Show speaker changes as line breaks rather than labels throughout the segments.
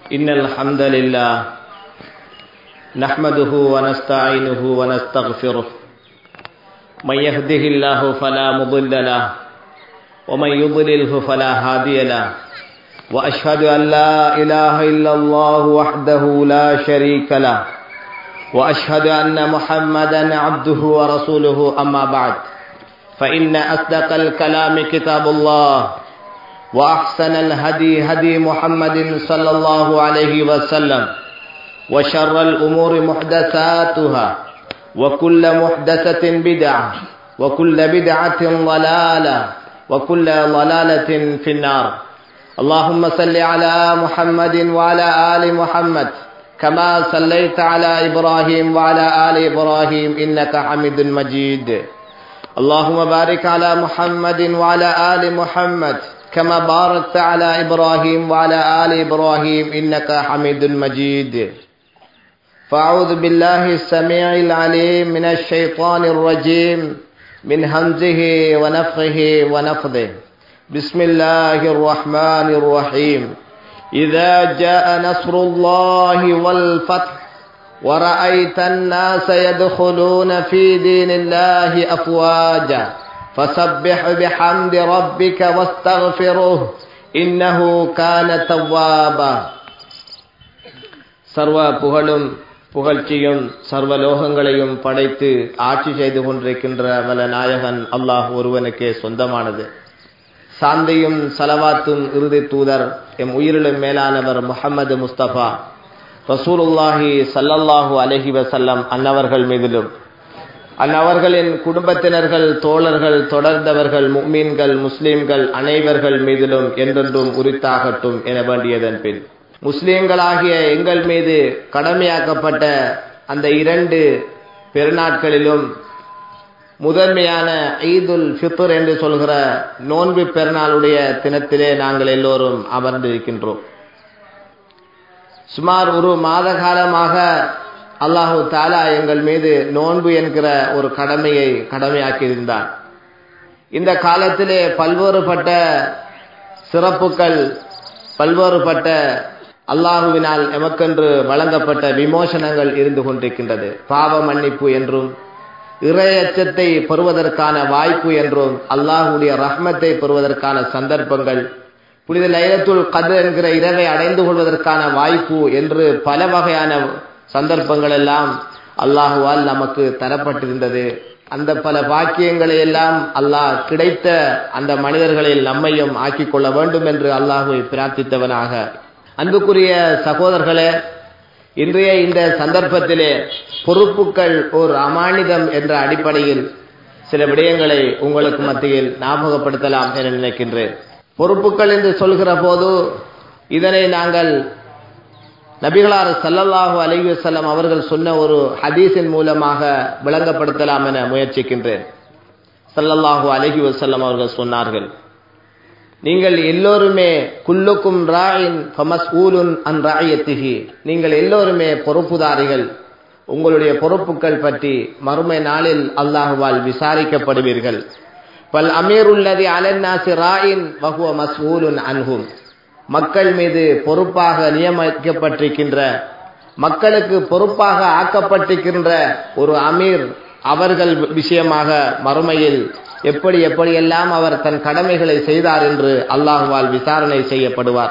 إن الحمد لله نحمده ونستعينه ونستغفره من يهده الله فلا مضل له ومن يضلله فلا هادي له وأشهد أن لا إله إلا الله وحده لا شريك له وأشهد أن محمدا عبده ورسوله أما بعد فإن أصدق الكلام كتاب الله وأحسن الهدي هدي محمد صلى الله عليه وسلم وشر الأمور محدثاتها وكل محدثة بدعة وكل بدعة ضلالة وكل ضلالة في النار اللهم صل على محمد وعلى آل محمد كما صليت على إبراهيم وعلى آل إبراهيم إنك حميد مجيد اللهم بارك على محمد وعلى آل محمد كما باركت على إبراهيم وعلى آل إبراهيم إنك حميد مجيد فأعوذ بالله السميع العليم من الشيطان الرجيم من همزه ونفخه ونفضه بسم الله الرحمن الرحيم إذا جاء نصر الله والفتح ورأيت الناس يدخلون في دين الله أفواجا فسبح بحمد ربك واستغفره إنه كان توابا சர்வ புகழும் புகழ்ச்சியும் சர்வ லோகங்களையும் படைத்து ஆட்சி செய்து கொண்டிருக்கின்ற வல நாயகன் அல்லாஹ் ஒருவனுக்கே சொந்தமானது சாந்தியும் சலவாத்தும் இறுதி தூதர் எம் உயிரிலும் மேலானவர் முகமது முஸ்தபா ரசூலுல்லாஹி சல்லல்லாஹு அலஹி வசல்லம் அன்னவர்கள் மீதிலும் அந்நவர்களின் குடும்பத்தினர்கள் தோழர்கள் தொடர்ந்தவர்கள் முக்மீன்கள் முஸ்லிம்கள் அனைவர்கள் மீதிலும் என்றென்றும் உரித்தாகட்டும் என வேண்டியதன் பின் முஸ்லிம்களாகிய எங்கள் மீது கடமையாக்கப்பட்ட அந்த இரண்டு பெருநாட்களிலும் முதன்மையான ஈதுல் ஃபித்ர் என்று சொல்கிற நோன்பு பெருநாளுடைய தினத்திலே நாங்கள் எல்லோரும் அமர்ந்திருக்கின்றோம் சுமார் ஒரு மாத காலமாக அல்லாஹு தாலா எங்கள் மீது நோன்பு என்கிற ஒரு கடமையை கடமையாக்கியிருந்தான் இந்த காலத்திலே பல்வேறுபட்ட சிறப்புகள் பல்வேறுபட்ட அல்லாஹுவினால் எமக்கென்று வழங்கப்பட்ட விமோசனங்கள் இருந்து கொண்டிருக்கின்றது பாவ மன்னிப்பு என்றும் இறையச்சத்தை பெறுவதற்கான வாய்ப்பு என்றும் அல்லாஹுடைய ரஹ்மத்தை பெறுவதற்கான சந்தர்ப்பங்கள் புனித லைலத்துல் கது என்கிற இரவை அடைந்து கொள்வதற்கான வாய்ப்பு என்று பல வகையான சந்தர்ப்பங்கள் எல்லாம் அல்லாஹுவால் நமக்கு தரப்பட்டிருந்தது அந்த பல பாக்கியங்களை எல்லாம் அல்லாஹ் கிடைத்த அந்த மனிதர்களில் நம்மையும் ஆக்கிக் கொள்ள வேண்டும் என்று அல்லாஹுவை பிரார்த்தித்தவனாக அன்புக்குரிய சகோதரர்களே இன்றைய இந்த சந்தர்ப்பத்திலே பொறுப்புகள் ஒரு அமானிதம் என்ற அடிப்படையில் சில விடயங்களை உங்களுக்கு மத்தியில் ஞாபகப்படுத்தலாம் என நினைக்கின்றேன் பொறுப்புகள் என்று சொல்கிற போது இதனை நாங்கள் நபிகளார் சல்லல்லாஹு அலைஹி வஸல்லம் அவர்கள் சொன்ன ஒரு ஹதீஸின் மூலமாக விளங்கப்படுத்தலாம் என முயற்சிக்கின்றேன் சல்லல்லாஹு அலைஹி வஸல்லம் அவர்கள் சொன்னார்கள் நீங்கள் எல்லோருமே குல்லுக்கும் ராயின் ஃபமஸ்ஊலுன் அன் ராயத்திஹி நீங்கள் எல்லோருமே பொறுப்புதாரிகள் உங்களுடைய பொறுப்புகள் பற்றி மறுமை நாளில் அல்லாஹுவால் விசாரிக்கப்படுவீர்கள் பல் அமீருல்லதி அலன்னாசி ராயின் வகுவ மஸ்ஊலுன் அன்ஹும் மக்கள் மீது பொறுப்பாக நியமிக்கப்பட்டிருக்கின்ற மக்களுக்கு பொறுப்பாக ஆக்கப்பட்டிருக்கின்ற ஒரு அமீர் அவர்கள் விஷயமாக மறுமையில் எப்படி எப்படியெல்லாம் அவர் தன் கடமைகளை செய்தார் என்று அல்லாஹுவால் விசாரணை செய்யப்படுவார்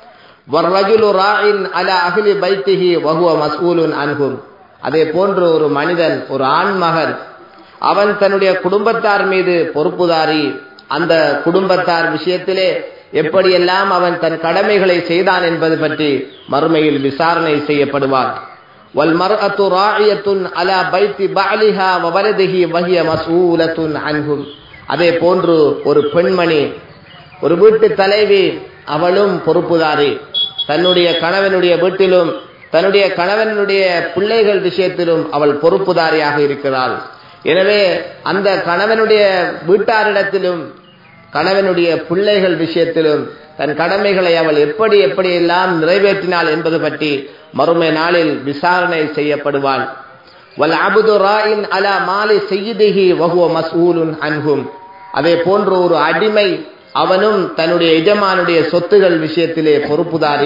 அலி பைத்திஹி வகுவ மஸ்ஊலுன் அன்ஹும் அதே போன்று ஒரு மனிதன் ஒரு ஆண்மகன் அவன் தன்னுடைய குடும்பத்தார் மீது பொறுப்புதாரி அந்த குடும்பத்தார் விஷயத்திலே எப்படியெல்லாம் அவன் தன் கடமைகளை செய்தான் என்பது பற்றி மறுமையில் விசாரணை செய்யப்படுவார் والمرأة راعية على بيت بعلها وولده وهي مسؤولة عنهم அதே போன்று ஒரு பெண்மணி ஒரு வீட்டு தலைவி அவளும் பொறுப்புதாரி தன்னுடைய கணவனுடைய வீட்டிலும் தன்னுடைய கணவனுடைய பிள்ளைகள் விஷயத்திலும் அவள் பொறுப்புதாரியாக இருக்கிறாள் எனவே அந்த கணவனுடைய வீட்டாரிடத்திலும் கணவனுடைய பிள்ளைகள் விஷயத்திலும் தன் கடமைகளை அவள் எப்படி எப்படியெல்லாம் நிறைவேற்றினாள் என்பது பற்றி மறுமை நாளில் விசாரணை செய்யப்படுவாள் வல் அபுது ராயின் அலா மாலி செய்திஹி வகுவ மசூலுன் அன்ஹும் அதே போன்று ஒரு அடிமை அவனும் தன்னுடைய எஜமானுடைய சொத்துகள் விஷயத்திலே பொறுப்புதாரி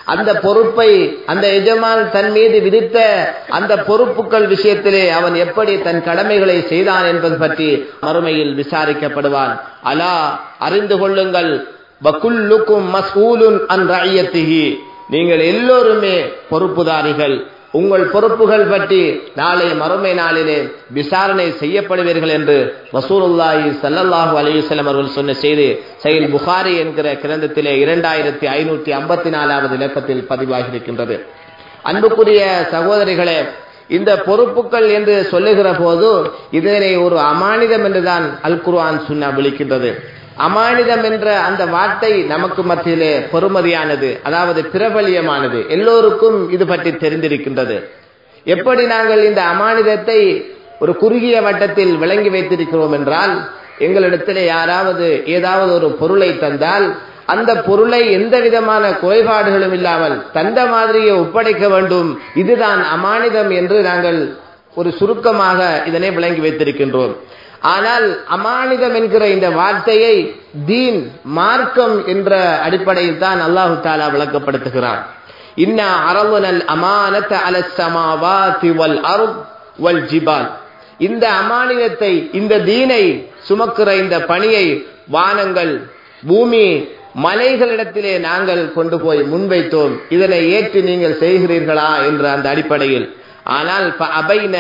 அந்த பொறுப்பை அந்த எஜமான் தன் மீது விதித்த அந்த பொறுப்புகள் விஷயத்திலே அவன் எப்படி தன் கடமைகளை செய்தான் என்பது பற்றி மறுமையில் விசாரிக்கப்படுவான் அலா அறிந்து கொள்ளுங்கள் வகுல்லுக்கும் மஸ்ஊலுன் அன் ரஅய்யத்திஹி நீங்கள் எல்லோருமே பொறுப்புதாரிகள் உங்கள் பொறுப்புகள் பற்றி நாளை மறுமை நாளிலே விசாரணை செய்யப்படுவீர்கள் என்று ரசூலுல்லாஹி ஸல்லல்லாஹு அலைஹி வஸல்லம் அவர்கள் சொன்ன செய்தி சஹீல் புகாரி என்கிற கிரந்தத்திலே இரண்டாயிரத்தி ஐநூற்றி ஐம்பத்தி நாலாவது இலக்கத்தில் பதிவாகி இருக்கின்றது அன்புக்குரிய சகோதரிகளே இந்த பொறுப்புகள் என்று சொல்லுகிற போது இதனை ஒரு அமானிதம் என்றுதான் அல் குர்ஆன் சுன்னா விളിக்கின்றது அமானிதம் என்ற அந்த வார்த்தை நமக்கு மத்தியிலே பெருமதியானது அதாவது பிரபலியமானது எல்லோருக்கும் இது பற்றி தெரிந்திருக்கின்றது எப்படி நாங்கள் இந்த அமானிதத்தை ஒரு குறுகிய வட்டத்தில் விளங்கி வைத்திருக்கிறோம் என்றால் எங்களிடத்திலே யாராவது ஏதாவது ஒரு பொருளை தந்தால் அந்த பொருளை எந்த விதமான குறைபாடுகளும் இல்லாமல் தந்த மாதிரியே ஒப்படைக்க வேண்டும் இதுதான் அமானிதம் என்று நாங்கள் ஒரு சுருக்கமாக இதனை விளங்கி வைத்திருக்கின்றோம் ஆனால் அமானிதம் என்கிற இந்த வார்த்தையை தீன் மார்க்கம் என்ற அடிப்படையில் தான் அல்லாஹு தாலா விளக்கப்படுத்துகிறான் இன்னா அரவுனல் அமானத அலசமாவாதி வல் அருப் வல் ஜிபால் இந்த அமானிதத்தை இந்த தீனை சுமக்கிற இந்த பணியை வானங்கள் பூமி மலைகளிடத்திலே நாங்கள் கொண்டு போய் முன்வைத்தோம் இதனை ஏற்று நீங்கள் செய்கிறீர்களா என்ற அந்த அடிப்படையில் ஆனால் அபைன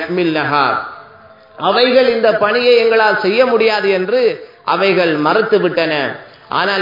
அவைகள் இந்த பணியை எங்களால் செய்ய முடியாது என்று அவைகள் மறுத்து விட்டன ஆனால்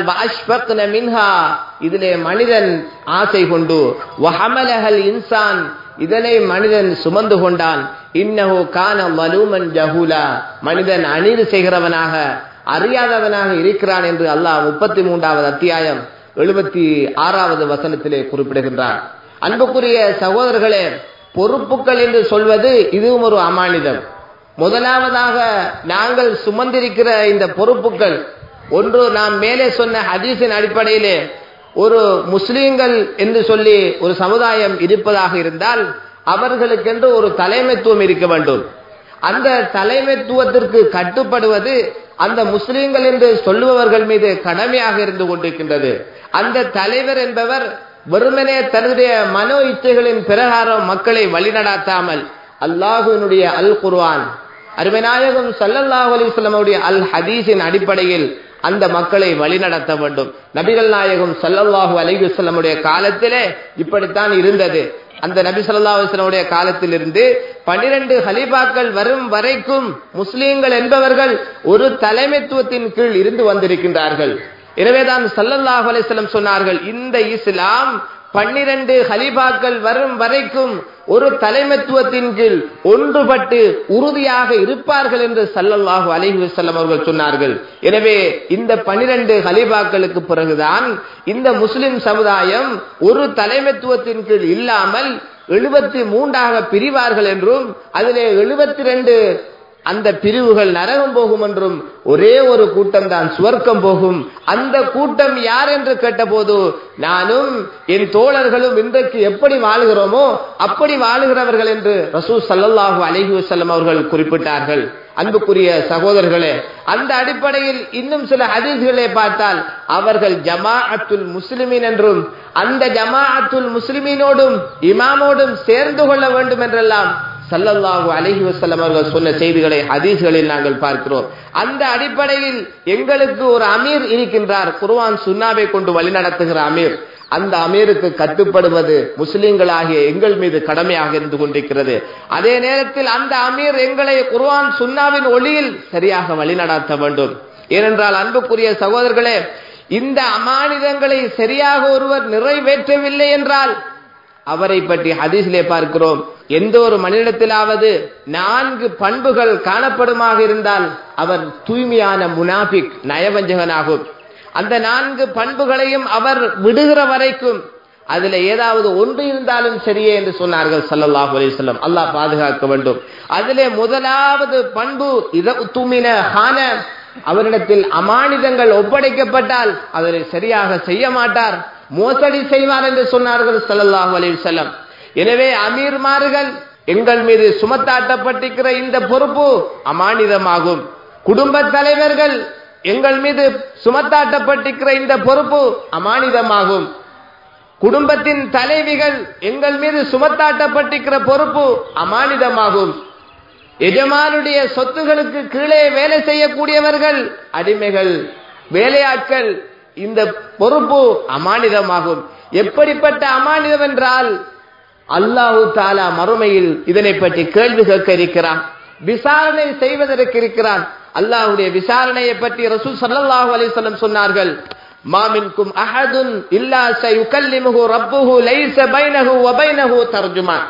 மின்ஹா இதிலே மனிதன் ஆசை கொண்டு வஹமலஹல் இன்சான் இதனை மனிதன் சுமந்து கொண்டான் இன்னஹு கான மலூமன் ஜஹூலா மனிதன் அநீதி செய்கிறவனாக அறியாதவனாக இருக்கிறான் என்று அல்லாஹ் முப்பத்தி மூன்றாவது அத்தியாயம் எழுபத்தி ஆறாவது வசனத்திலே குறிப்பிடுகின்றான் அன்புக்குரிய சகோதரர்களே பொறுப்புகள் என்று சொல்வது இதுவும் ஒரு அமானிதம் முதலாவதாக நாங்கள் சுமந்திருக்கிற இந்த பொறுப்புகள் ஒன்று நாம் மேலே சொன்ன ஹதீஸின் அடிப்படையிலே ஒரு முஸ்லீம்கள் என்று சொல்லி ஒரு சமுதாயம் இருப்பதாக இருந்தால் அவர்களுக்கென்று ஒரு தலைமைத்துவம் இருக்க வேண்டும் அந்த தலைமைத்துவத்திற்கு கட்டுப்படுவது அந்த முஸ்லீம்கள் என்று சொல்லுபவர்கள் மீது கடமையாக இருந்து கொண்டிருக்கின்றது அந்த தலைவர் என்பவர் வெறுமனே தன்னுடைய மனோ இச்சைகளின் பிரகாரம் மக்களை வழிநடாத்தாமல் அல்லாஹுவினுடைய அல் குர்வான் அருமைநாயகம் சல்லல்லாஹு அலிஸ்லமுடைய அல் ஹதீஸின் அடிப்படையில் அந்த மக்களை வழிநடத்த வேண்டும் நபிகள் நாயகம் சல்லல்லாஹு அலிகுஸ்லமுடைய காலத்திலே இப்படித்தான் இருந்தது அந்த நபி சொல்லா அலுவலமுடைய காலத்திலிருந்து பனிரெண்டு ஹலிபாக்கள் வரும் வரைக்கும் முஸ்லீம்கள் என்பவர்கள் ஒரு தலைமைத்துவத்தின் கீழ் இருந்து வந்திருக்கின்றார்கள் எனவேதான் சல்லல்லாஹு அலிஸ்லம் சொன்னார்கள் இந்த இஸ்லாம் பன்னிரண்டு ஹலிபாக்கள் வரும் வரைக்கும் ஒரு தலைமைத்துவத்தின் கீழ் ஒன்றுபட்டு உறுதியாக இருப்பார்கள் என்று சல்லல்லாஹு அலிஹி வசல்லம் அவர்கள் சொன்னார்கள் எனவே இந்த பனிரெண்டு ஹலிபாக்களுக்கு பிறகுதான் இந்த முஸ்லிம் சமுதாயம் ஒரு தலைமைத்துவத்தின் கீழ் இல்லாமல் எழுபத்தி மூன்றாக பிரிவார்கள் என்றும் அதிலே எழுபத்தி ரெண்டு அந்த பிரிவுகள் நரகம் போகும் என்றும் ஒரே ஒரு கூட்டம் தான் சுவர்க்கம் போகும் அந்த கூட்டம் யார் என்று கேட்டபோது நானும் என் தோழர்களும் இன்றைக்கு எப்படி வாழுகிறோமோ அப்படி வாழுகிறவர்கள் என்று ரசூ சல்லாஹூ அலஹி வசல்லம் அவர்கள் குறிப்பிட்டார்கள் அன்புக்குரிய சகோதரர்களே அந்த அடிப்படையில் இன்னும் சில ஹதீஸ்களை பார்த்தால் அவர்கள் ஜமா அத்துல் முஸ்லிமின் என்றும் அந்த ஜமா அத்துல் முஸ்லிமினோடும் இமாமோடும் சேர்ந்து கொள்ள வேண்டும் என்றெல்லாம் சல்லல்லாஹு அலஹி வசல்லம் அவர்கள் சொன்ன செய்திகளை ஹதீஸ்களில் நாங்கள் பார்க்கிறோம் அந்த அடிப்படையில் எங்களுக்கு ஒரு அமீர் இருக்கின்றார் குர்வான் சுன்னாவை கொண்டு வழிநடத்துகிற அமீர் அந்த அமீருக்கு கட்டுப்படுவது முஸ்லிம்களாகிய எங்கள் மீது கடமையாக இருந்து கொண்டிருக்கிறது அதே நேரத்தில் அந்த அமீர் எங்களை குர்வான் சுன்னாவின் ஒளியில் சரியாக வழிநடத்த வேண்டும் ஏனென்றால் அன்புக்குரிய சகோதரர்களே இந்த அமானிதங்களை சரியாக ஒருவர் நிறைவேற்றவில்லை என்றால் அவரை பற்றி ஹதீஸிலே பார்க்கிறோம் எந்த ஒரு மனிதத்திலாவது நான்கு பண்புகள் காணப்படுமாக இருந்தால் அவர் தூய்மையான முனாபிக் நயவஞ்சகனாகும் அந்த நான்கு பண்புகளையும் அவர் விடுகிற வரைக்கும் அதுல ஏதாவது ஒன்று இருந்தாலும் சரியே என்று சொன்னார்கள் சல்லல்லாஹு அலிஸ்லம் அல்லாஹ் பாதுகாக்க வேண்டும் அதிலே முதலாவது பண்பு இத துமின ஹான அவரிடத்தில் அமானிதங்கள் ஒப்படைக்கப்பட்டால் அதனை சரியாக செய்ய மாட்டார் மோசடி செய்வார் என்று சொன்னார்கள் சல்லல்லாஹு அலைஹி வஸல்லம் எனவே அமீர்மார்கள் எங்கள் மீது சுமத்தாட்டப்பட்டிருக்கிற இந்த பொறுப்பு அமானிதமாகும் குடும்ப தலைவர்கள் எங்கள் மீது சுமத்தாட்டப்பட்டிருக்கிற இந்த பொறுப்பு அமானிதமாகும் குடும்பத்தின் தலைவிகள் எங்கள் மீது சுமத்தாட்டப்பட்டிருக்கிற பொறுப்பு அமானிதமாகும் எஜமானுடைய சொத்துகளுக்கு கீழே வேலை செய்யக்கூடியவர்கள் அடிமைகள் வேலையாட்கள் இந்த பொறுப்பு அமானிதமாகும் எப்படிப்பட்ட அமானிதம் என்றால் அல்லாஹு தாலா மறுமையில் இதனை பற்றி கேள்வி கேட்க இருக்கிறான் விசாரணை செய்வதற்கு இருக்கிறான் அல்லாஹுடைய விசாரணையை பற்றி ரசூல் சல்லல்லாஹு அலைஹி சொன்னார்கள் மாமின்கும் அஹதுன் இல்லா சயுகல்லிமுஹு ரப்புஹு லைஸ பைனஹு வ பைனஹு தர்ஜுமான்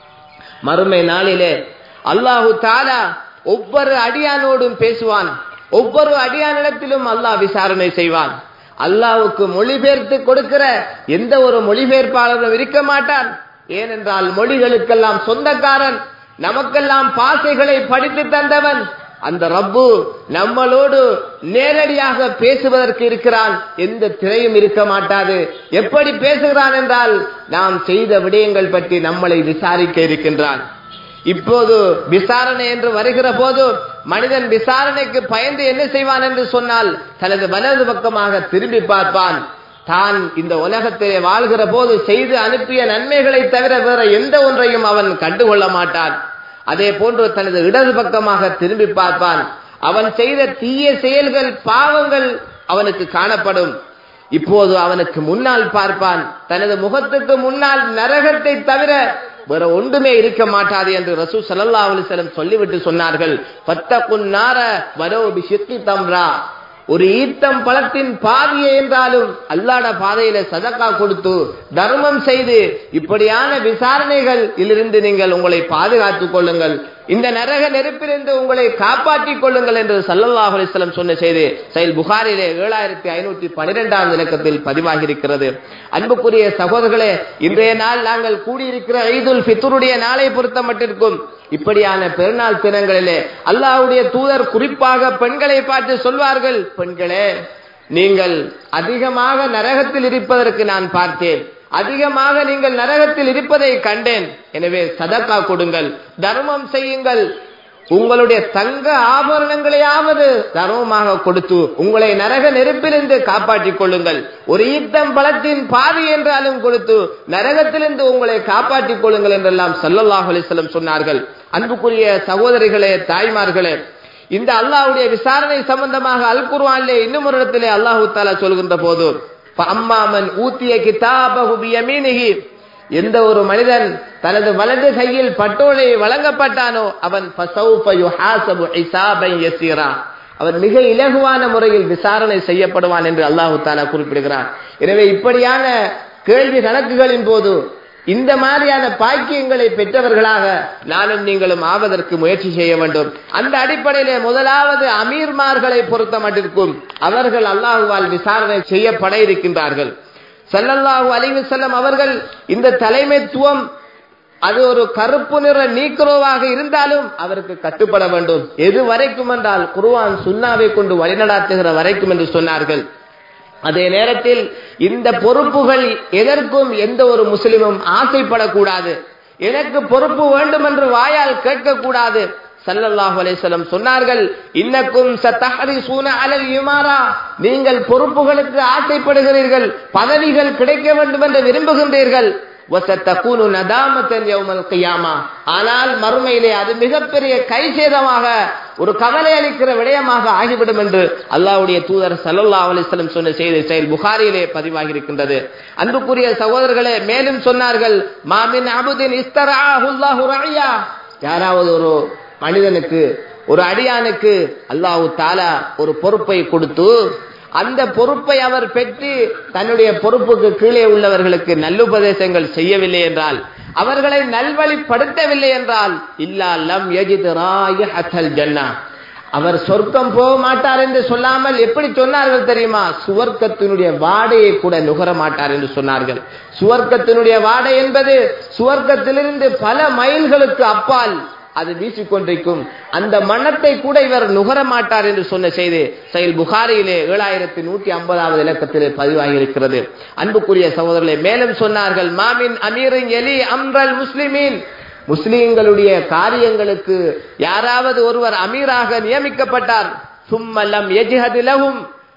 மறுமை நாளிலே அல்லாஹு தாலா ஒவ்வொரு அடியானோடும் பேசுவான் ஒவ்வொரு அடியானிடத்திலும் அல்லாஹ் விசாரணை செய்வான் அல்லாவுக்கு மொழிபெயர்த்து கொடுக்கிற எந்த ஒரு மொழிபெயர்ப்பாளரும் இருக்க மாட்டான் ஏனென்றால் மொழிகளுக்கெல்லாம் சொந்தக்காரன் நமக்கெல்லாம் பாசைகளை படித்து தந்தவன் அந்த ரப்பு நம்மளோடு நேரடியாக பேசுவதற்கு இருக்கிறான் எந்த திரையும் இருக்க மாட்டாது எப்படி பேசுகிறான் என்றால் நாம் செய்த விடயங்கள் பற்றி நம்மளை விசாரிக்க இருக்கின்றான் இப்போது விசாரணை என்று வருகிற போது மனிதன் விசாரணைக்கு பயந்து என்ன செய்வான் என்று சொன்னால் தனது வலது பக்கமாக திரும்பி பார்ப்பான் தான் இந்த உலகத்திலே வாழ்கிற போது செய்து அனுப்பிய நன்மைகளை தவிர வேற எந்த ஒன்றையும் அவன் கண்டுகொள்ள மாட்டான் அதே போன்று தனது இடது பக்கமாக திரும்பி பார்ப்பான் அவன் செய்த தீய செயல்கள் பாவங்கள் அவனுக்கு காணப்படும் இப்போது அவனுக்கு முன்னால் பார்ப்பான் தனது முகத்துக்கு முன்னால் நரகத்தை தவிர வேற ஒன்றுமே இருக்க மாட்டாது என்று ரசூ சல்லா அலிசலம் சொல்லிவிட்டு சொன்னார்கள் பத்தகுன் நார வரோ பிஷித்தி தம்ரா ஒரு ஈத்தம் பழத்தின் பாதியை என்றாலும் அல்லாட பாதையில சதக்கா கொடுத்து தர்மம் செய்து இப்படியான விசாரணைகள் இதிலிருந்து நீங்கள் உங்களை பாதுகாத்துக் கொள்ளுங்கள் இந்த நரக நெருப்பிலிருந்து உங்களை காப்பாற்றிக் கொள்ளுங்கள் என்று சல்லல்லாஹ் அலிஸ்லம் சொன்ன செய்தி செயல் புகாரிலே ஏழாயிரத்தி ஐநூத்தி பனிரெண்டாம் இலக்கத்தில் பதிவாகி இருக்கிறது அன்புக்குரிய சகோதரர்களே இன்றைய நாள் நாங்கள் கூடியிருக்கிற ஈதுல் பித்துருடைய நாளை பொறுத்த மட்டிற்கும் இப்படியான பெருநாள் தினங்களிலே அல்லாஹ்வுடைய தூதர் குறிப்பாக பெண்களை பார்த்து சொல்வார்கள் பெண்களே நீங்கள் அதிகமாக நரகத்தில் இருப்பதற்கு நான் பார்த்தேன் அதிகமாக நீங்கள் நரகத்தில் இருப்பதை கண்டேன் எனவே சதக்கா கொடுங்கள் தர்மம் செய்யுங்கள் உங்களுடைய தங்க ஆபரணங்களையாவது தர்மமாக கொடுத்து உங்களை நரக நெருப்பிலிருந்து காப்பாற்றிக் கொள்ளுங்கள் ஒரு ஈத்தம் பழத்தின் பாதி என்றாலும் கொடுத்து நரகத்திலிருந்து உங்களை காப்பாற்றிக் கொள்ளுங்கள் என்றெல்லாம் சல்லல்லாஹ் அலிஸ்லம் சொன்னார்கள் அன்புக்குரிய சகோதரிகளே தாய்மார்களே இந்த அல்லாஹ்வுடைய விசாரணை சம்பந்தமாக அல் குர்ஆனிலே இன்னும் ஒரு இடத்திலே அல்லாஹு தாலா சொல்கின்ற போது அம்மாமன் ஊத்திய கிதாபஹு பியமீனிஹி எந்த ஒரு மனிதன் தனது வலது கையில் பட்டோலை வழங்கப்பட்டானோ அவன் அவன் மிக இலகுவான முறையில் விசாரணை செய்யப்படுவான் என்று அல்லாஹு தாலா குறிப்பிடுகிறான் எனவே இப்படியான கேள்வி கணக்குகளின் போது இந்த மாதிரியான பாக்கியங்களை பெற்றவர்களாக நானும் நீங்களும் ஆவதற்கு முயற்சி செய்ய வேண்டும் அந்த அடிப்படையிலே முதலாவது அமீர்மார்களை பொறுத்த மட்டிற்கும் அவர்கள் அல்லாஹுவால் விசாரணை செய்யப்பட இருக்கின்றார்கள் சல்லல்லாஹு அலிவு செல்லம் அவர்கள் இந்த தலைமைத்துவம் அது ஒரு கருப்பு நிற நீக்ரோவாக இருந்தாலும் அவருக்கு கட்டுப்பட வேண்டும் எது வரைக்கும் என்றால் குருவான் சுண்ணாவை கொண்டு வழிநடாத்துகிற வரைக்கும் என்று சொன்னார்கள் அதே நேரத்தில் இந்த பொறுப்புகள் எதற்கும் எந்த ஒரு முஸ்லிமும் ஆசைப்படக்கூடாது எனக்கு பொறுப்பு வேண்டும் என்று வாயால் கேட்கக்கூடாது சல்லல்லாஹு அலைஹிஸ்ஸலாம் சொன்னார்கள் இன்னக்கும் சத்தஹரிசூன அலல் இமாரா நீங்கள் பொறுப்புகளுக்கு ஆசைப்படுகிறீர்கள் பதவிகள் கிடைக்க வேண்டும் என்று விரும்புகின்றீர்கள் வசத்தகூனு நதாமத்தன் யௌமல் கியாமா ஆனால் மறுமையிலே அது மிகப்பெரிய கை சேதமாக ஒரு கவலை அளிக்கிற விடயமாக ஆகிவிடும் என்று அல்லாஹ்வுடைய தூதர் சல்லல்லாஹு அலைஹி வஸல்லம் சொன்ன செய்தி செயல் புகாரியிலே பதிவாகி இருக்கின்றது அன்புக்குரிய சகோதரர்களே மேலும் சொன்னார்கள் மாமின் அபுதின் இஸ்தராஹுல்லாஹு ரஅயா யாராவது ஒரு மனிதனுக்கு ஒரு அடியானுக்கு அல்லாஹு தாலா ஒரு பொறுப்பை கொடுத்து அந்த பொறுப்பை அவர் பெற்று தன்னுடைய பொறுப்புக்கு கீழே உள்ளவர்களுக்கு நல்லுபதேசங்கள் செய்யவில்லை என்றால் அவர்களை நல்வழிப்படுத்தவில்லை என்றால் இல்லா லம் யஜித் ஜன்னா அவர் சொர்க்கம் போக மாட்டார் என்று சொல்லாமல் எப்படி சொன்னார்கள் தெரியுமா சுவர்க்கத்தினுடைய வாடையை கூட நுகர மாட்டார் என்று சொன்னார்கள் சுவர்க்கத்தினுடைய வாடை என்பது சுவர்க்கத்திலிருந்து பல மைல்களுக்கு அப்பால் அது வீசிக்கொண்டிருக்கும் அந்த மன்னத்தை கூட இவர் நுகர மாட்டார் என்று சொன்ன செய்தி செயல் புகாரியிலே ஏழாயிரத்தி நூற்றி ஐம்பதாவது இலக்கத்திலே பதிவாகி இருக்கிறது அன்புக்குரிய சகோதரர்களே மேலும் சொன்னார்கள் மாமின் அமீரின் எலி அம்ரல் முஸ்லிமீன் முஸ்லிம்களுடைய காரியங்களுக்கு யாராவது ஒருவர் அமீராக நியமிக்கப்பட்டார் சும்மல்லம் எஜிஹதிலவும்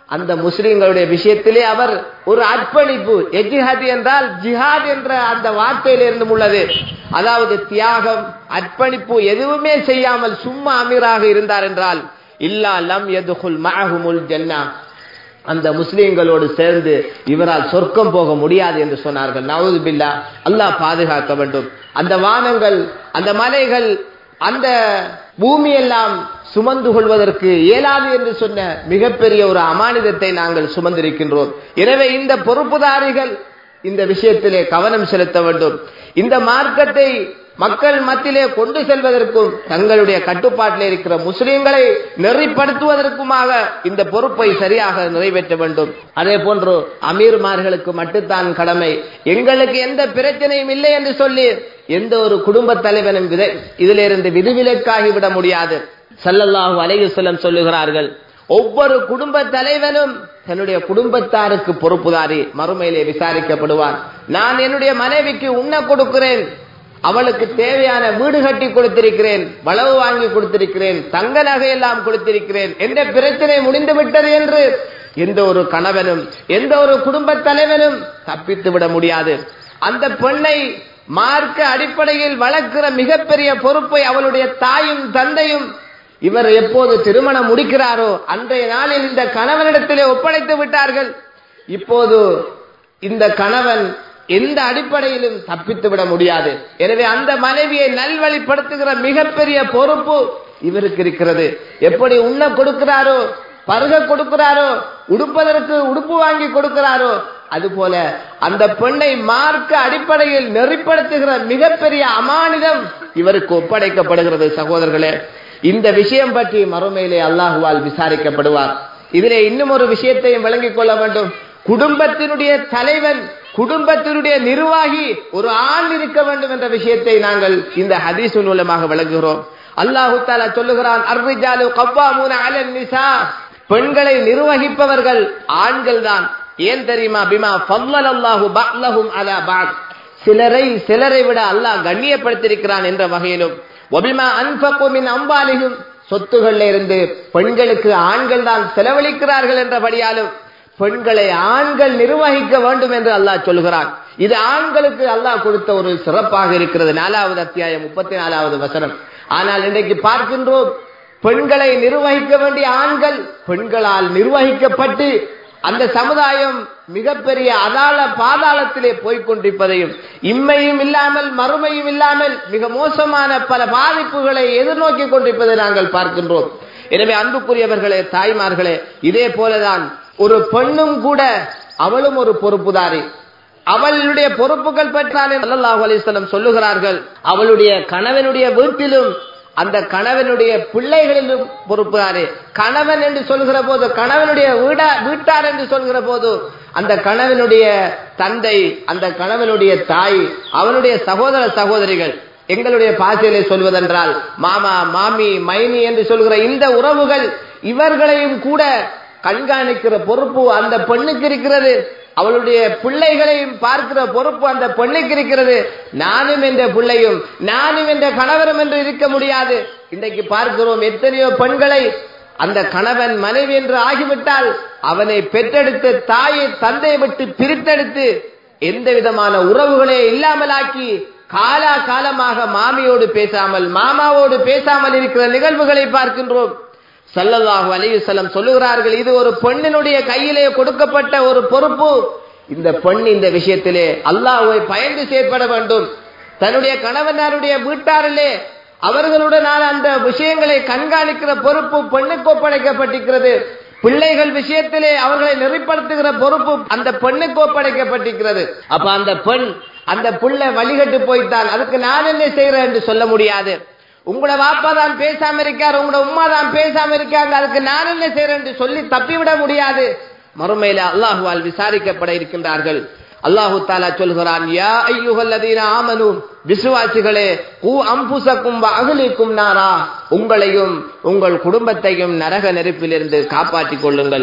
அந்த முஸ்லிம்களுடைய விஷயத்திலே அவர் ஒரு அர்ப்பணிப்பு எஜிஹாத் என்றால் ஜிஹாத் என்ற அந்த வார்த்தையிலிருந்து உள்ளது அதாவது தியாகம் அர்ப்பணிப்பு எதுவுமே செய்யாமல் சும்மா அமீராக இருந்தார் என்றால் இல்லா லம் எதுகுல் மஹமுல் ஜன்னா அந்த முஸ்லிம்களோடு சேர்ந்து இவரால் சொர்க்கம் போக முடியாது என்று சொன்னார்கள் நவது பில்லா அல்லாஹ் பாதுகாக்க வேண்டும் அந்த வானங்கள் அந்த மலைகள் அந்த பூமியெல்லாம் சுமந்து கொள்வதற்கு இயலாது என்று சொன்ன மிகப்பெரிய ஒரு அமானிதத்தை நாங்கள் சுமந்திருக்கின்றோம் எனவே இந்த பொறுப்புதாரிகள் இந்த விஷயத்திலே கவனம் செலுத்த வேண்டும் இந்த மார்க்கத்தை மக்கள் மத்தியிலே கொண்டு செல்வதற்கும் தங்களுடைய கட்டுப்பாட்டில் இருக்கிற முஸ்லிம்களை நெறிப்படுத்துவதற்குமாக இந்த பொறுப்பை சரியாக நிறைவேற்ற வேண்டும் அதே போன்று அமீர்மார்களுக்கு மட்டும்தான் கடமை எங்களுக்கு எந்த பிரச்சனையும் இல்லை என்று சொல்லி எந்த ஒரு குடும்ப தலைவனும் இதிலிருந்து விதிவிலக்காகி விட முடியாது சல்லல்லாஹு அலையுசல்லம் சொல்லுகிறார்கள் ஒவ்வொரு குடும்ப தலைவனும் தன்னுடைய குடும்பத்தாருக்கு பொறுப்புதாரி மறுமையிலே விசாரிக்கப்படுவான் நான் என்னுடைய மனைவிக்கு உண்ண கொடுக்கிறேன் அவளுக்கு தேவையான வீடு கட்டி கொடுத்திருக்கிறேன் வளவு வாங்கி கொடுத்திருக்கிறேன் தங்க நகையெல்லாம் கொடுத்திருக்கிறேன் எந்த பிரச்சனை முடிந்து விட்டது என்று எந்த ஒரு கணவனும் எந்த ஒரு குடும்ப தலைவனும் தப்பித்து விட முடியாது அந்த பெண்ணை மார்க்க அடிப்படையில் வளர்க்கிற மிகப்பெரிய பொறுப்பை அவளுடைய தாயும் தந்தையும் இவர் எப்போது திருமணம் முடிக்கிறாரோ அன்றைய நாளில் இந்த கணவனிடத்திலே ஒப்படைத்து விட்டார்கள் இப்போது இந்த கணவன் எந்த அடிப்படையிலும் தப்பித்து விட முடியாது எனவே அந்த மனைவியை நல்வழிப்படுத்துகிற மிகப்பெரிய பொறுப்பு இவருக்கு இருக்கிறது எப்படி உண்ண கொடுக்கிறாரோ பருக கொடுக்கிறாரோ உடுப்பதற்கு உடுப்பு வாங்கி கொடுக்கிறாரோ அதுபோல அந்த பெண்ணை மார்க்க அடிப்படையில் நெறிப்படுத்துகிற மிகப்பெரிய அமானிதம் இவருக்கு ஒப்படைக்கப்படுகிறது சகோதரர்களே இந்த விஷயம் பற்றி மறுமையிலே அல்லாஹுவால் விசாரிக்கப்படுவார் இதிலே இன்னும் ஒரு விஷயத்தையும் விளங்கிக் கொள்ள வேண்டும் குடும்பத்தினுடைய தலைவன் குடும்பத்தினுடைய நிர்வாகி ஒரு ஆண் இருக்க வேண்டும் என்ற விஷயத்தை நாங்கள் இந்த ஹதீஸ் மூலமாக விளங்குகிறோம் அல்லாஹு தாலா சொல்லுகிறான் அர்ரிஜாலு கவ்வாமூன அலன் நிசா பெண்களை நிர்வகிப்பவர்கள் ஆண்கள் தான் ஏன் தெரியுமா பிமா ஃபல்லல் அல்லாஹு பஅலஹும் அலா பஅத் சிலரை சிலரை விட அல்லாஹ் கண்ணியப்படுத்தியிருக்கிறான் என்ற வகையிலும் ஒபிமா அன்பகு மின் அம்பாலிகும் சொத்துகள்ல இருந்து பெண்களுக்கு ஆண்கள் தான் செலவழிக்கிறார்கள் என்றபடியாலும் பெண்களை ஆண்கள் நிர்வகிக்க வேண்டும் என்று அல்லாஹ் சொல்கிறான் இது ஆண்களுக்கு அல்லாஹ் கொடுத்த ஒரு சிறப்பாக இருக்கிறது நாலாவது அத்தியாயம் முப்பத்தி நாலாவது வசனம் ஆனால் இன்றைக்கு பார்க்கின்றோம் பெண்களை நிர்வகிக்க வேண்டிய ஆண்கள் பெண்களால் நிர்வகிக்கப்பட்டு அந்த சமுதாயம் மிகப்பெரிய அதாள பாதாளத்திலே போய்கொண்டிருப்பதையும் இம்மையும் இல்லாமல் மறுமையும் இல்லாமல் மிக மோசமான பல பாதிப்புகளை எதிர்நோக்கி கொண்டிருப்பதை நாங்கள் பார்க்கின்றோம் எனவே அன்புக்குரியவர்களே தாய்மார்களே இதே போலதான் ஒரு பெண்ணும் கூட அவளும் ஒரு பொறுப்புதாரி அவளுடைய பொறுப்புகள் பெற்றால் அல்லாஹ் அலிஸ்லம் சொல்லுகிறார்கள் அவளுடைய கணவனுடைய வீட்டிலும் அந்த கணவனுடைய பிள்ளைகளிலும் பொறுப்புதாரு கணவன் என்று சொல்கிற போது கணவனுடைய வீடா வீட்டார் என்று சொல்கிற போது அந்த கணவனுடைய தந்தை அந்த கணவனுடைய தாய் அவனுடைய சகோதர சகோதரிகள் எங்களுடைய பாசையிலே சொல்வதென்றால் மாமா மாமி மைனி என்று சொல்கிற இந்த உறவுகள் இவர்களையும் கூட கண்காணிக்கிற பொறுப்பு அந்த பெண்ணுக்கு இருக்கிறது அவளுடைய பிள்ளைகளையும் பார்க்கிற பொறுப்பு அந்த பெண்ணுக்கு இருக்கிறது நானும் என்ற பிள்ளையும் நானும் என்ற கணவரும் என்று இருக்க முடியாது இன்றைக்கு பார்க்கிறோம் எத்தனையோ பெண்களை அந்த கணவன் மனைவி என்று ஆகிவிட்டால் அவனை பெற்றெடுத்த தாயை தந்தையை விட்டு பிரித்தெடுத்து எந்த விதமான உறவுகளே இல்லாமலாக்கி காலா காலமாக மாமியோடு பேசாமல் மாமாவோடு பேசாமல் இருக்கிற நிகழ்வுகளை பார்க்கின்றோம் சல்லல்லாஹு அலையுசல்லம் சொல்லுகிறார்கள் இது ஒரு பெண்ணினுடைய கையிலே கொடுக்கப்பட்ட ஒரு பொறுப்பு இந்த பெண் இந்த விஷயத்திலே அல்லாஹுவை பயந்து செயற்பட வேண்டும் தன்னுடைய கணவனாருடைய வீட்டாரிலே அவர்களுடனான அந்த விஷயங்களை கண்காணிக்கிற பொறுப்பு பெண்ணுக்கு ஒப்படைக்கப்பட்டிருக்கிறது பிள்ளைகள் விஷயத்திலே அவர்களை நெறிப்படுத்துகிற பொறுப்பு அந்த பெண்ணுக்கு ஒப்படைக்கப்பட்டிருக்கிறது அப்ப அந்த பெண் அந்த புள்ள வழிகட்டு போய்த்தான் அதுக்கு நான் என்ன செய்யறேன் என்று சொல்ல முடியாது உங்களோட வாப்பா தான் பேசாம இருக்கார் உங்களோட உமா தான் பேசாம இருக்காங்க அதுக்கு நான் என்ன செய்யறேன் என்று சொல்லி தப்பிவிட முடியாது மறுமையில அல்லாஹுவால் விசாரிக்கப்பட இருக்கின்றார்கள் அல்லாஹு தாலா சொல்கிறான் யா ஐயுகல்லதீன ஆமனு விசுவாசிகளே கூ அம்புசக்கும் அகலிக்கும் நாரா உங்களையும் உங்கள் குடும்பத்தையும் நரக நெருப்பிலிருந்து காப்பாற்றிக் கொள்ளுங்கள்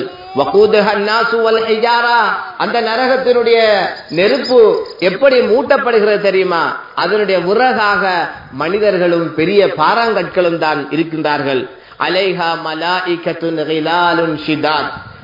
அந்த நரகத்தினுடைய நெருப்பு எப்படி மூட்டப்படுகிறது தெரியுமா அதனுடைய உரகாக மனிதர்களும் பெரிய பாறாங்கற்களும் தான் இருக்கின்றார்கள் அலைஹா மலாஇகத்துன் ஷிதாத்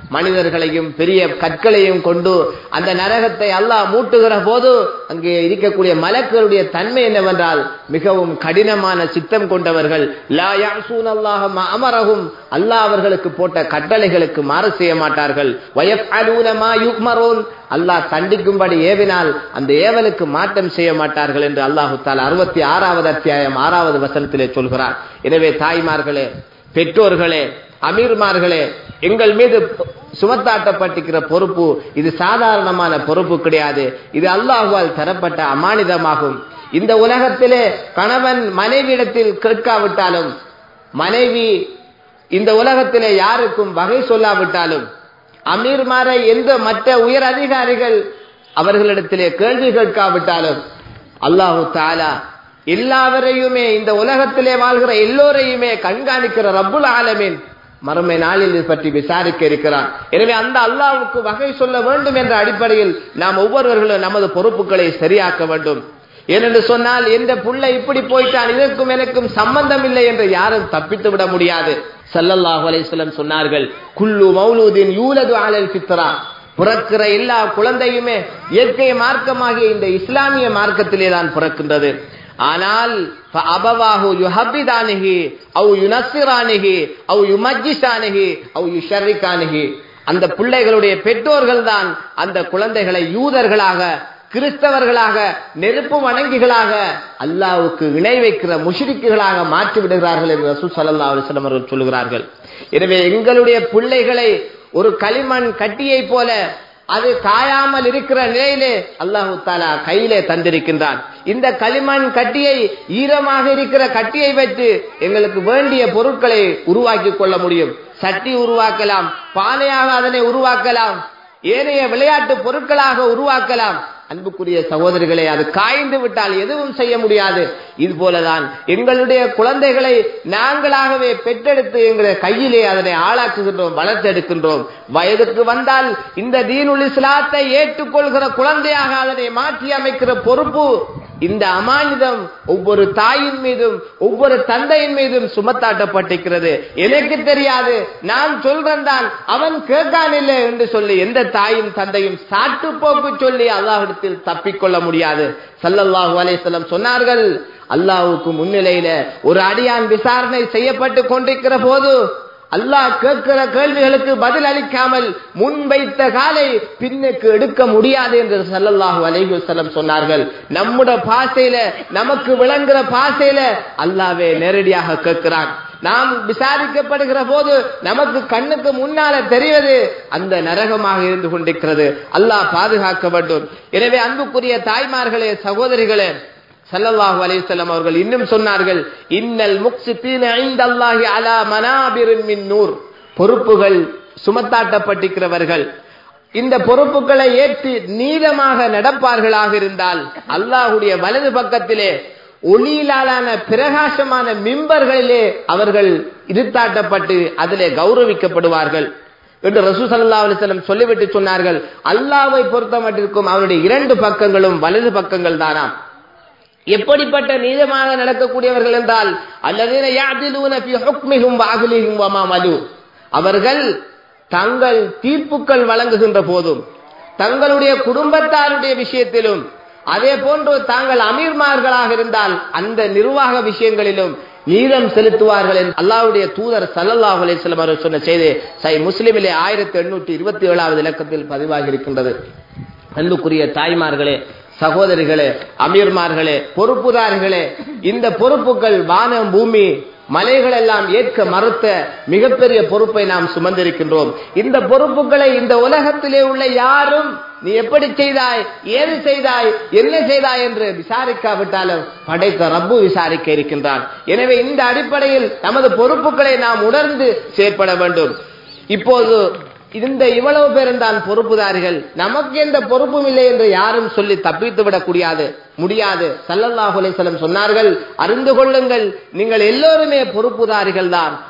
மனிதர்களையும் பெரிய கற்களையும் கொண்டு அந்த நரகத்தை அல்லாஹ் மூட்டுகிற போது அங்கே இருக்கக்கூடிய மலக்களுடைய தன்மை என்னவென்றால் மிகவும் கடினமான சித்தம் கொண்டவர்கள் லா யாசூன் அல்லாஹ் அமரகும் அல்லாஹ் அவர்களுக்கு போட்ட கட்டளைகளுக்கு மாறு செய்ய மாட்டார்கள் வயஃபலூன மா யுக்மரூன் அல்லாஹ் தண்டிக்கும்படி ஏவினால் அந்த ஏவலுக்கு மாற்றம் செய்ய மாட்டார்கள் என்று அல்லாஹு தாலா அறுபத்தி ஆறாவது அத்தியாயம் ஆறாவது வசனத்திலே சொல்கிறார் எனவே தாய்மார்களே பெற்றோர்களே அமீர்மார்களே எங்கள் மீது சுமத்தாட்டப்பட்டிருக்கிற பொறுப்பு இது சாதாரணமான பொறுப்பு கிடையாது இது அல்லாஹுவால் தரப்பட்ட அமானிதமாகும் இந்த உலகத்திலே கணவன் மனைவியிடத்தில் கேட்காவிட்டாலும் மனைவி இந்த உலகத்திலே யாருக்கும் வகை சொல்லாவிட்டாலும் அமீர்மாரை எந்த மற்ற உயர் அதிகாரிகள் அவர்களிடத்திலே கேள்வி கேட்காவிட்டாலும் அல்லாஹு தாலா எல்லாவரையுமே இந்த உலகத்திலே வாழ்கிற எல்லோரையுமே கண்காணிக்கிற ரப்புல் ஆலமீன் மறுமை நாளில் இது பற்றி விசாரிக்க இருக்கிறான் எனவே அந்த அல்லாவுக்கு வகை சொல்ல வேண்டும் என்ற அடிப்படையில் நாம் ஒவ்வொருவர்களும் நமது பொறுப்புகளை சரியாக்க வேண்டும் ஏனென்று சொன்னால் எந்த புள்ள இப்படி போயிட்டான் இதற்கும் எனக்கும் சம்பந்தம் இல்லை என்று யாரும் தப்பித்து விட முடியாது சல்லல்லாஹு அலைஹிஸ்ஸலாம் சொன்னார்கள் குல்லு மௌலூதின் யூலது அலல் ஃபித்ரா பிறக்கிற எல்லா குழந்தையுமே இயற்கை மார்க்கமாகிய இந்த இஸ்லாமிய மார்க்கத்திலே தான் பிறக்கின்றது ஆனால் அபவாஹு யுஹபிதானிஹி அவு யுனஸ்ஸிரானிஹி அவு யுமஜ்ஜிசானிஹி அவு யுஷர்ரிகானிஹி அந்த பிள்ளைகளுடைய பெற்றோர்கள் தான் அந்த குழந்தைகளை யூதர்களாக கிறிஸ்தவர்களாக நெருப்பு வணங்கிகளாக அல்லாவுக்கு இணை வைக்கிற முஷிரிக்குகளாக மாற்றி விடுகிறார்கள் என்று ரசூல் சல்லா அலிஸ்லம் அவர்கள் சொல்லுகிறார்கள் எனவே எங்களுடைய பிள்ளைகளை ஒரு களிமண் கட்டியை போல அது காயாமல் இருக்கிற நிலையிலே அல்லாஹு தாலா கையிலே தந்திருக்கின்றான் இந்த களிமண் கட்டியை ஈரமாக இருக்கிற கட்டியை வைத்து எங்களுக்கு வேண்டிய பொருட்களை உருவாக்கி கொள்ள முடியும் சட்டி உருவாக்கலாம் பானையாக அதனை உருவாக்கலாம் ஏனைய விளையாட்டு பொருட்களாக உருவாக்கலாம் அன்புக்குரிய சகோதரிகளை அது காய்ந்து விட்டால் எதுவும் செய்ய முடியாது இது போலதான் எங்களுடைய குழந்தைகளை நாங்களாகவே பெற்றெடுத்து எங்களுடைய கையிலே அதனை ஆளாக்குகின்றோம் வளர்த்தெடுக்கின்றோம் வயதுக்கு வந்தால் இந்த தீனுல் இஸ்லாத்தை ஏற்றுக்கொள்கிற குழந்தையாக அதனை மாற்றி அமைக்கிற பொறுப்பு இந்த அமானிதம் ஒவ்வொரு தாயின் மீதும் ஒவ்வொரு தந்தையின் மீதும் சுமத்தாட்டப்பட்டிருக்கிறது எனக்கு தெரியாது நான் சொல்றேன் தான் அவன் கேட்கான் இல்லை என்று சொல்லி எந்த தாயும் தந்தையும் சாட்டு போக்கு சொல்லி அல்லாஹிடத்தில் தப்பிக்கொள்ள முடியாது சல்லல்லாஹு அலையம் சொன்னார்கள் அல்லாஹுக்கு முன்னிலையில ஒரு அடியான் விசாரணை செய்யப்பட்டு கொண்டிருக்கிற போது அல்லாஹ் கேட்கிற கேள்விகளுக்கு பதில் அளிக்காமல் முன்வைத்த காலை பின்னுக்கு எடுக்க முடியாது என்று சல்லல்லாஹு அலைஹி வஸல்லம் சொன்னார்கள் நம்முடைய பாசையில நமக்கு விளங்குற பாசையில அல்லாவே நேரடியாக கேட்கிறான் நாம் விசாரிக்கப்படுகிற போது நமக்கு கண்ணுக்கு முன்னால தெரிவது அந்த நரகமாக இருந்து கொண்டிருக்கிறது அல்லாஹ் பாதுகாக்க வேண்டும் எனவே அன்புக்குரிய தாய்மார்களே சகோதரிகளே சல்லல்லாஹு அலைஹிஸ்ஸலாம் அவர்கள் இன்னும் சொன்னார்கள் இன்னல் முக்சித்தீன ஐந்தல்லாஹி அலா மனாபிரின் மின் நூர் பொறுப்புகள் சுமத்தாட்டப்பட்டிருக்கிறவர்கள் இந்த பொறுப்புகளை ஏற்று நீளமாக நடப்பார்களாக இருந்தால் அல்லாஹுடைய வலது பக்கத்திலே ஒளியிலான பிரகாசமான மிம்பர்களிலே அவர்கள் இருத்தாட்டப்பட்டு அதிலே கௌரவிக்கப்படுவார்கள் என்று ரசூ சல்லா அலிஸ்லம் சொல்லிவிட்டு சொன்னார்கள் அல்லாவை பொறுத்த மட்டிற்கும் அவருடைய இரண்டு பக்கங்களும் வலது பக்கங்கள் தானாம் எப்படிப்பட்ட நீதமாக நடக்கக்கூடியவர்கள் என்றால் அல்லது அவர்கள் தங்கள் தீர்ப்புகள் வழங்குகின்ற போதும் தங்களுடைய குடும்பத்தாருடைய விஷயத்திலும் அதே போன்று தாங்கள் அமீர்மார்களாக இருந்தால் அந்த நிர்வாக விஷயங்களிலும் நீதம் செலுத்துவார்கள் என்று அல்லாவுடைய தூதர் சல்லல்லாஹு அலிஸ்லம் அவர்கள் சொன்ன செய்தி சை முஸ்லிமிலே ஆயிரத்தி எண்ணூற்றி இருபத்தி ஏழாவது இலக்கத்தில் பதிவாகி இருக்கின்றது அன்புக்குரிய தாய்மார்களே சகோதரிகளே அமீர்மார்களே பொறுப்புதாரிகளே இந்த பொறுப்புகள் வானம் பூமி மலைகள் எல்லாம் ஏற்க மறுத்த மிகப்பெரிய பொறுப்பை நாம் சுமந்திருக்கின்றோம் இந்த பொறுப்புகளை இந்த உலகத்திலே உள்ள யாரும் நீ எப்படி செய்தாய் ஏது செய்தாய் என்ன செய்தாய் என்று விசாரிக்காவிட்டாலும் படைத்த ரப்பு விசாரிக்க இருக்கின்றான் எனவே இந்த அடிப்படையில் நமது பொறுப்புகளை நாம் உணர்ந்து செயற்பட வேண்டும் இப்போது இந்த இவ்வளவு பேரும் தான் பொறுப்புதாரிகள் நமக்கு எந்த பொறுப்பும் இல்லை என்று யாரும் சொல்லி தப்பித்து விடக் கூடாது முடியாது சல்லல்லாஹு அலைஹிஸ்ஸலாம் சொன்னார்கள் அறிந்து கொள்ளுங்கள் நீங்கள் எல்லோருமே பொறுப்புதாரிகள் தான்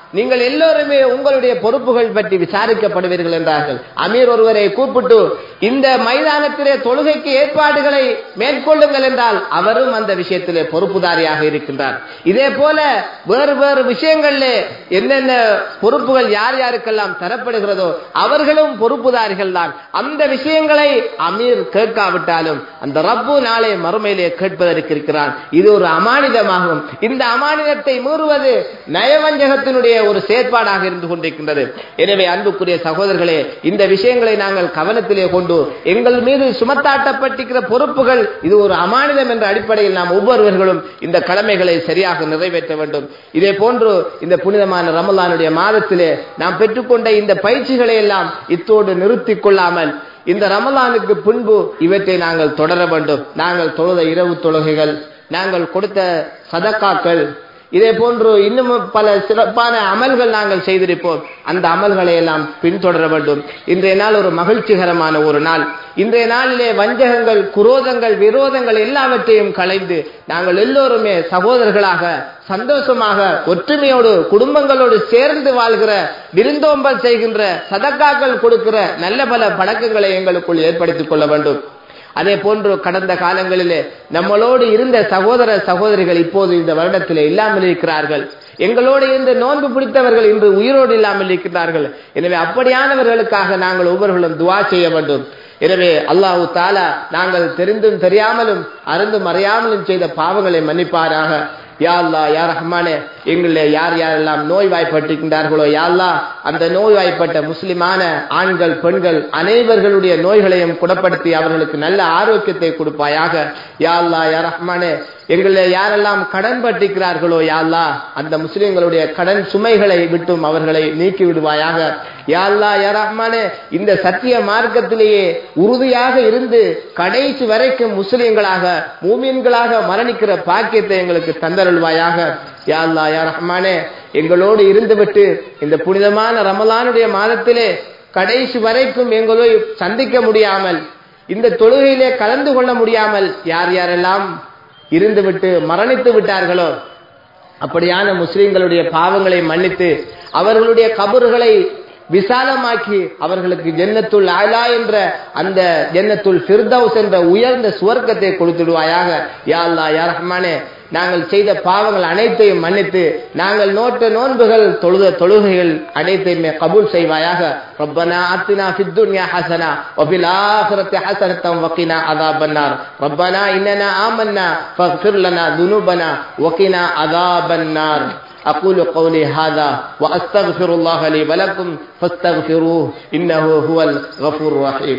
நீங்கள் எல்லோருமே உங்களுடைய பொறுப்புகள் பற்றி விசாரிக்கப்படுவீர்கள் என்றார்கள் அமீர் ஒருவரை கூப்பிட்டு இந்த மைதானத்திலே தொழுகைக்கு ஏற்பாடுகளை மேற்கொள்ளுங்கள் என்றால் அவரும் அந்த விஷயத்திலே பொறுப்புதாரியாக இருக்கின்றார் இதே போல வேறு வேறு விஷயங்களிலே என்னென்ன பொறுப்புகள் யார் யாருக்கெல்லாம் தரப்படுகிறதோ அவர்களும் பொறுப்புதாரிகள் தான் அந்த விஷயங்களை அமீர் கேட்காவிட்டாலும் அந்த ரப்பு நாளை மறுமையிலே கேட்பதற்கு இருக்கிறான் இது ஒரு அமானிதமாகும் இந்த அமானிதத்தை மீறுவது நயவஞ்சகத்தினுடைய ஒரு செயற்பாடாக இருந்து கொண்டிருக்கின்றது எனவே அன்புக்குரிய சகோதரர்களே இந்த விஷயங்களை நாங்கள் கவனத்திலே கொண்டு எங்கள் மீது சுமத்தாட்டப்பட்டிருக்கிற பொறுப்புகள் இது ஒரு அமானிதம் என்ற அடிப்படையில் நாம் ஒவ்வொருவர்களும் இந்த கடமைகளை சரியாக நிறைவேற்ற வேண்டும் இதே போன்று இந்த புனிதமான ரமலானுடைய மாதத்திலே நாம் பெற்றுக்கொண்ட இந்த பயிற்சிகளை எல்லாம் இத்தோடு நிறுத்திக் கொள்ளாமல் இந்த ரமலானுக்கு பின்பு இவற்றை நாங்கள் தொடர வேண்டும் நாங்கள் தொழுத இரவு தொழுகைகள் நாங்கள் கொடுத்த சதக்காக்கள் இதே போன்று இன்னும் பல சிறப்பான அமல்கள் நாங்கள் செய்திருப்போம் அந்த அமல்களை எல்லாம் பின்தொடர வேண்டும் இன்றைய நாள் ஒரு மகிழ்ச்சிகரமான ஒரு நாள் இன்றைய நாளிலே வஞ்சகங்கள் குரோதங்கள் விரோதங்கள் எல்லாவற்றையும் களைந்து நாங்கள் எல்லோருமே சகோதரர்களாக சந்தோஷமாக ஒற்றுமையோடு குடும்பங்களோடு சேர்ந்து வாழ்கிற விருந்தோம்பல் செய்கின்ற சதக்காக்கள் கொடுக்கிற நல்ல பல பழக்கங்களை எங்களுக்குள் ஏற்படுத்திக் கொள்ள வேண்டும் அதே போன்று கடந்த காலங்களிலே நம்மளோடு இருந்த சகோதர சகோதரிகள் இப்போது இந்த வருடத்திலே இல்லாமல் இருக்கிறார்கள் எங்களோடு இருந்து நோன்பு பிடித்தவர்கள் இன்று உயிரோடு இல்லாமல் இருக்கிறார்கள் எனவே அப்படியானவர்களுக்காக நாங்கள் ஒவ்வொருவர்களும் துவா செய்ய வேண்டும் எனவே அல்லாஹு தாலா நாங்கள் தெரிந்தும் தெரியாமலும் அருந்தும் அறியாமலும் செய்த பாவங்களை மன்னிப்பாராக யா அல்லா யா ரஹ்மானே எங்களில் யார் யாரெல்லாம் நோய் வாய்ப்பட்டிருக்கின்றார்களோ யாழ்லா அந்த நோய் வாய்ப்பட்ட முஸ்லிமான ஆண்கள் பெண்கள் அனைவர்களுடைய நோய்களையும் குணப்படுத்தி அவர்களுக்கு நல்ல ஆரோக்கியத்தை கொடுப்பாயாக யா அல்லா யா ரஹ்மானே எங்களில் யாரெல்லாம் கடன் பட்டிருக்கிறார்களோ யாழ்லா அந்த முஸ்லிம்களுடைய கடன் சுமைகளை விட்டும் அவர்களை நீக்கி விடுவாயாக யாழ்லா யா ரஹ்மானே இந்த சத்திய மார்க்கத்திலேயே உறுதியாக இருந்து கடைசி வரைக்கும் முஸ்லிம்களாக மூமின்களாக மரணிக்கிற பாக்கியத்தை எங்களுக்கு தந்தருள்வாயாக யா அல்லா யா ரஹ்மானே எங்களோடு இருந்துவிட்டு இந்த புனிதமான ரமலானுடைய மாதத்திலே கடைசி வரைக்கும் எங்களோ சந்திக்க முடியாமல் இந்த தொழுகையிலே கலந்து கொள்ள முடியாமல் யார் யாரெல்லாம் இருந்துவிட்டு மரணித்து விட்டார்களோ அப்படியான முஸ்லிம்களுடைய பாவங்களை மன்னித்து அவர்களுடைய கபறுகளை விசாலமாக்கி அவர்களுக்கு ஜென்னத்துல் ஆலா என்ற அந்த ஜென்னத்துல் ஃபிர்தவுஸ் என்ற உயர்ந்த சுவர்க்கத்தை கொடுத்துடுவாயாக யா அல்லா யா ரஹ்மானே நாங்கள் செய்த பாவங்கள் அனைத்தையும் மன்னித்து நாங்கள் நோட்ட நோன்புகள் தொழுத தொழுகைகள் அனைத்தையுமே கபூல் செய்வாயாக ربنا آتنا في الدنيا حسنة وفي الآخرة حسنة وقنا عذاب النار ربنا إننا آمنا فاغفر لنا ذنوبنا وقنا عذاب النار أقول قولي هذا وأستغفر الله لي ولكم فاستغفروه إنه هو الغفور الرحيم